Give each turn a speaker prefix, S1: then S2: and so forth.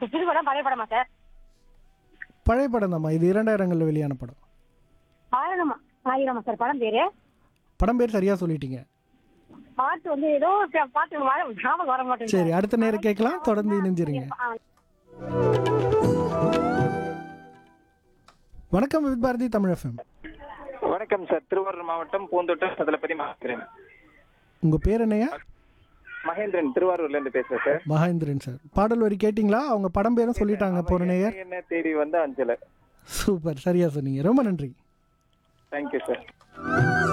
S1: புது படம் பழைய படமா சார்
S2: பழைய படம் தாம்மா இது இரண்டாயிரங்களில் வெளியான படம்
S1: ஆயிரமா ஆயிரமா சார் படம் பேரு
S2: படம் பேர் சரியா சொல்லிட்டீங்க
S1: பாட்டு வந்து ஏதோ ச- பாட்டு வர- ஞாபகம் வர மாட்டேங்குது
S2: சரி அடுத்த நேரம் கேட்கலாம் தொடர்ந்து இணைஞ்சிருங்க
S1: ஆ,
S2: வணக்கம் வித் பாரதி தமிழ் எஃப்எம்
S3: வணக்கம் சார் திருவாரூர் மாவட்டம் பூந்தோட்டம் சதலப்பதி மகேந்திரன்
S2: உங்கள் பேர் என்னையா
S3: மகேந்திரன் திருவாரூர்ல இருந்து பேசுறேன் சார்
S2: மகேந்திரன் சார் பாடல் வரி கேட்டிங்களா அவங்க படம் பேரும் சொல்லிட்டாங்க போன நேயர்
S3: என்ன தேடி வந்த அஞ்சல
S2: சூப்பர் சரியா சொன்னீங்க ரொம்ப நன்றி
S3: தேங்க்யூ சார்